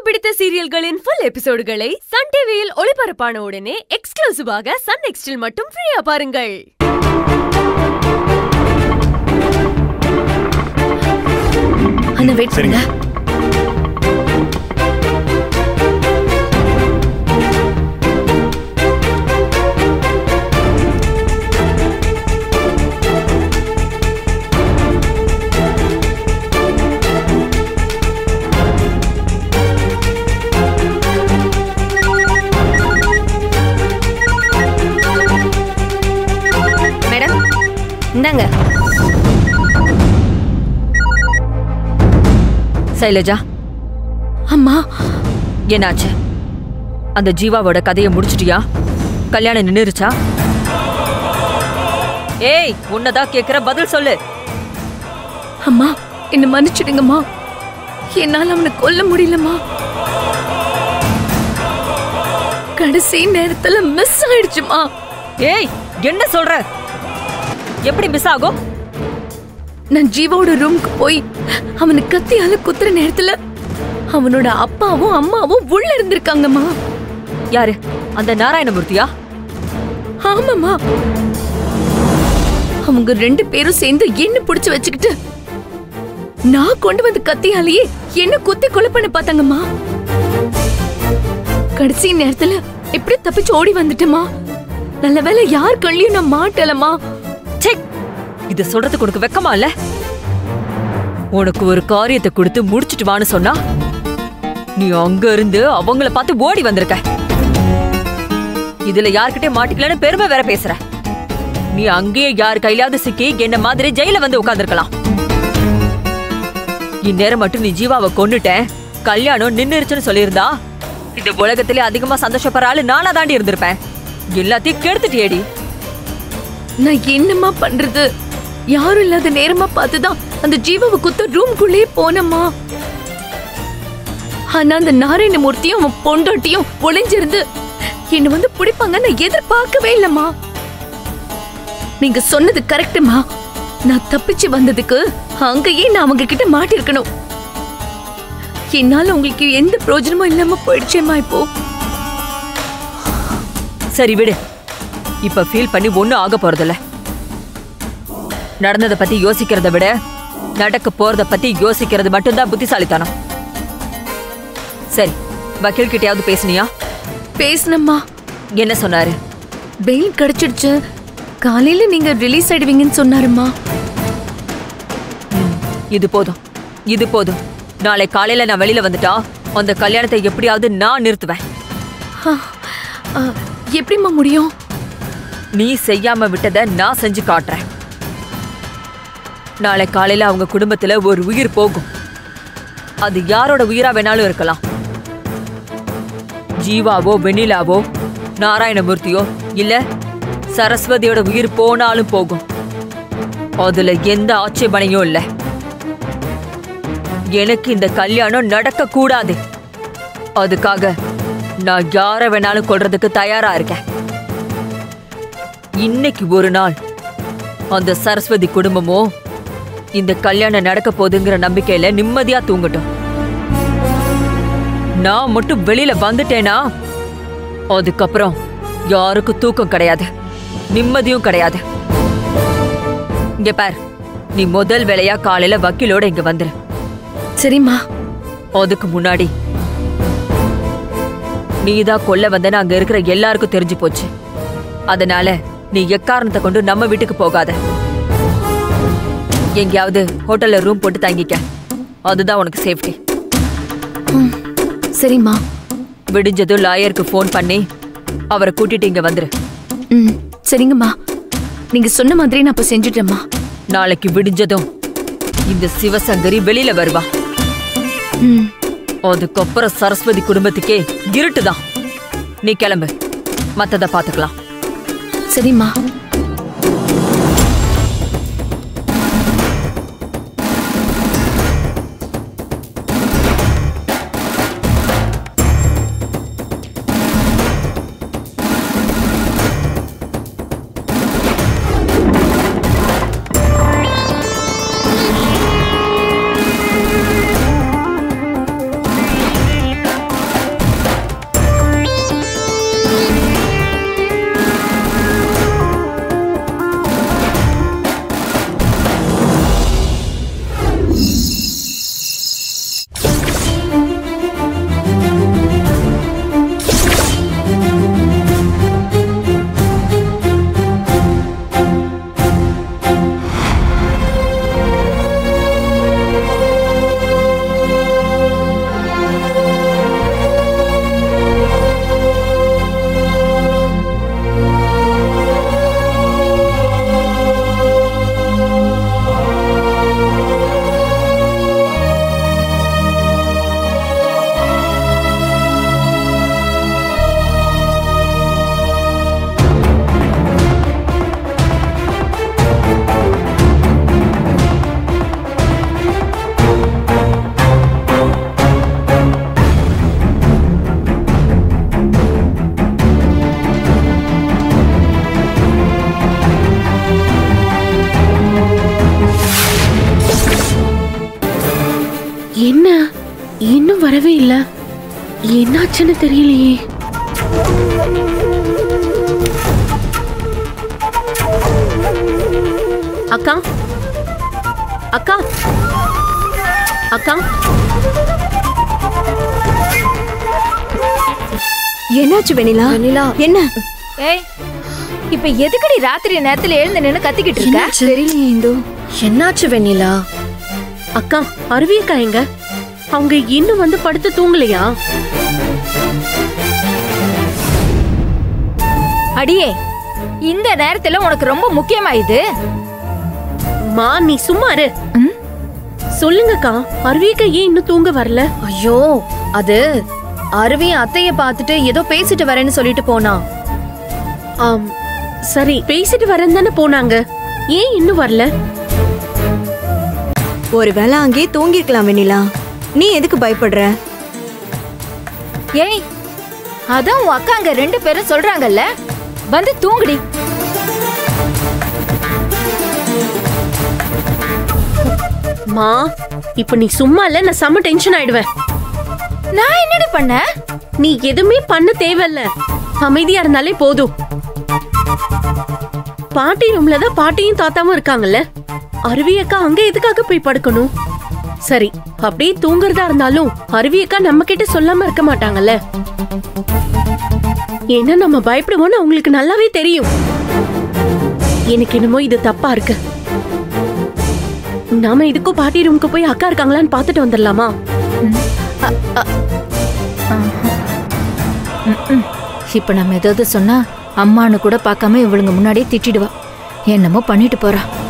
பிடித்த சீரியல்களின் full எபிசோடுகளை Sun டிவியில் ஒளிபரப்பான உடனே எக்ஸ்க்ளூசிவாக சன் நெக்ஸ்டில் மட்டும் ஃப்ரீயா பாருங்கள் அண்ணா வெயிட் பண்ணுங்க மேடம் இந்தாங்க சைலஜா அம்மா என்னாச்சு அந்த ஜீவாவோட கதையை முடிச்சிட்டியா கல்யாணம் நின்னுருச்சா ஏய் உன்னதான் கேக்குற பதில் சொல்லு அம்மா என்ன மன்னிச்சிடுங்கம்மா என்னால அவனை கொல்ல முடியலம்மா கடைசி நேரத்துல மிஸ் ஆயிடுச்சுமா ஏய் என்ன சொல்ற எப்படி மிஸ் ஆகும் நான் ஜீவாவோட ரூமுக்கு போய் அவனை கத்தியால குத்துற நேரத்துல அவனோட அப்பாவும் அம்மாவும் உள்ள இருந்திருக்காங்கம்மா யாரு அந்த நாராயணமூர்த்தியா ஆமாம்மா அவங்க ரெண்டு பேரும் சேர்ந்து என்ன புடிச்சு வச்சுக்கிட்டு நான் கொண்டு வந்த கத்தியாலேயே என்ன குத்தி கொலை பண்ண பார்த்தாங்கம்மா கடைசி நேரத்துல எப்படி தப்பிச்சு ஓடி வந்துட்டேமா நல்ல வேளை யார் கண்ணியும் நான் மாட்டலமா ச்சே இத சொல்றதுக்கு உனக்கு வெக்கமா இல்ல உனக்கு ஒரு காரியத்தை கொடுத்து முடிச்சிட்டு வான்னு சொன்னா நீ அங்க இருந்து அவங்கள பார்த்து ஓடி வந்திருக்க இதுல யார்கிட்ட மாட்டிக்கலன்னு பெருமை வேற பேசுற நீ அங்கேயே யார் கையிலாவது சிக்கி என்ன மாதிரி ஜெயில வந்து உட்கார்ந்திருக்கலாம் இந்நேரம் மட்டும் நீ ஜீவாவை கொன்னுட்ட கல்யாணம் நின்னுருச்சுன்னு சொல்லியிருந்தா இந்த உலகத்திலே அதிகமா சந்தோஷப்படுற ஆளு நானா தாண்டி இருந்திருப்பேன் எல்லாத்தையும் கெடுத்துட்டியேடி நான் என்னம்மா பண்றது யாரும் இல்லாத நேரமா பார்த்துதான் அந்த ஜீவாவை குத்த ரூம்குள்ளேயே போனம்மா ஆனா அந்த நாராயணமூர்த்தியும் அவன் பொண்டாட்டியும் ஒளிஞ்சிருந்து என்ன வந்து பிடிப்பாங்க நான் எதிர்பார்க்கவே இல்லம்மா நீங்க சொன்னது கரெக்டுமா நான் தப்பிச்சு வந்ததுக்கு அங்கேயே நான் அவங்க கிட்ட மாட்டிருக்கணும் என்னால உங்களுக்கு எந்த பிரயோஜனமும் இல்லாம போயிடுச்சேம்மா இப்போ சரி விடு இப்ப ஃபீல் பண்ணி ஒண்ணும் ஆக போறதில்ல நடந்ததை பத்தி யோசிக்கிறத விட நடக்க போறத பத்தி யோசிக்கிறது மட்டும்தான் புத்திசாலித்தனம் சரி வக்கீல் கிட்டயாவது பேசுனியா பேசினம்மா என்ன சொன்னாரு பெயில் கிடைச்சிடுச்சு காலையில நீங்க ரிலீஸ் ஆயிடுவீங்கன்னு சொன்னாருமா இது போதும் இது போதும் நாளை காலையில நான் வெளியில வந்துட்டா அந்த கல்யாணத்தை எப்படியாவது நான் நிறுத்துவேன் எப்படிம்மா முடியும் நீ செய்யாம விட்டதை நான் செஞ்சு காட்டுறேன் நாளை காலையில அவங்க குடும்பத்துல ஒரு உயிர் போகும் அது யாரோட உயிரா வேணாலும் இருக்கலாம் ஜீவாவோ வெண்ணிலாவோ நாராயணமூர்த்தியோ இல்ல சரஸ்வதியோட உயிர் போனாலும் போகும் அதுல எந்த ஆட்சேபனையும் இல்ல எனக்கு இந்த கல்யாணம் நடக்க கூடாது அதுக்காக நான் யார வேணாலும் கொல்றதுக்கு தயாரா இருக்கேன் இன்னைக்கு ஒரு நாள் அந்த சரஸ்வதி குடும்பமோ இந்த கல்யாணம் நடக்க போகுதுங்கிற நம்பிக்கையில நிம்மதியா தூங்கட்டும் நான் மட்டும் வெளியில வந்துட்டேனா அதுக்கப்புறம் யாருக்கும் தூக்கம் கிடையாது நிம்மதியும் கிடையாது இங்க பார் நீ முதல் வேலையா காலையில வக்கீலோட இங்க வந்துரு சரிம்மா அதுக்கு முன்னாடி நீதான் கொல்ல வந்தேன்னு அங்க இருக்கிற எல்லாருக்கும் தெரிஞ்சு போச்சு அதனால நீ எக்காரணத்தை கொண்டு நம்ம வீட்டுக்கு போகாத எங்கேயாவது ஹோட்டல்ல ரூம் போட்டு தங்கிக்க அதுதான் உனக்கு சேஃப்டி ம், சரிம்மா விடிஞ்சதும் லாயருக்கு ஃபோன் பண்ணி அவரை கூட்டிட்டு இங்க வந்துரு ம் சரிங்கம்மா நீங்க சொன்ன மாதிரி நான் இப்ப செஞ்சுட்டேம்மா நாளைக்கு விடிஞ்சதும் இந்த சிவசங்கரி வெளியில வருவா ம் அதுக்கப்புறம் சரஸ்வதி குடும்பத்துக்கே இருட்டுதான் நீ கிளம்பு மத்தத பாத்துக்கலாம் சரிம்மா இன்னும் வரவே இல்ல என்னாச்சுன்னு தெரியலையே அக்கா அக்கா அக்கா என்னாச்சு வெண்ணிலா வெண்ணிலா என்ன ஏய் இப்ப எதுக்குடி ராத்திரி நேரத்துல எழுந்து நின்னு கத்திக்கிட்டு இருக்க தெரியலையே இந்து என்னாச்சு வெண்ணிலா அக்கா அருவி அக்கா எங்க அவங்க இன்னும் வந்து படுத்து தூங்கலையா அடியே இந்த நேரத்துல உனக்கு ரொம்ப முக்கியமா இது மா நீ சும்மா இரு சொல்லுங்கக்கா அருவியக்கா ஏன் இன்னும் தூங்க வரல ஐயோ அது அருவி அத்தைய பார்த்துட்டு ஏதோ பேசிட்டு வரேன்னு சொல்லிட்டு போனா ஆம் சரி பேசிட்டு வரேன் தானே போனாங்க ஏன் இன்னும் வரல ஒருவேளை அங்கேயே தூங்கிருக்கலாம் வெண்ணிலா நீ எதுக்கு பயப்படுற ஏய் அதான் உன் அக்கா அங்க ரெண்டு பேரும் சொல்றாங்கல்ல வந்து தூங்குடி மா இப்ப நீ சும்மா இல்ல நான் செம்ம டென்ஷன் ஆயிடுவேன் நான் என்னடி பண்ண நீ எதுவுமே பண்ண தேவையில்ல அமைதியா இருந்தாலே போதும் பாட்டி ரூம்ல தான் பாட்டியும் தாத்தாவும் இருக்காங்கல்ல அருவி அக்கா அங்க எதுக்காக போய் படுக்கணும் சரி அப்படியே தூங்குறதா இருந்தாலும் அருவி அக்கா நம்ம கிட்ட சொல்லாம இருக்க மாட்டாங்கல்ல ஏன்னா நம்ம பயப்படுவோம்னு அவங்களுக்கு நல்லாவே தெரியும் எனக்கு என்னமோ இது தப்பா இருக்கு நாம இதுக்கும் பாட்டி ரூமுக்கு போய் அக்கா இருக்காங்களான்னு பார்த்துட்டு வந்துடலாமா இப்ப நம்ம ஏதாவது சொன்னா அம்மான்னு கூட பார்க்காம இவளுங்க முன்னாடியே திட்டிடுவா என்னமோ பண்ணிட்டு போறா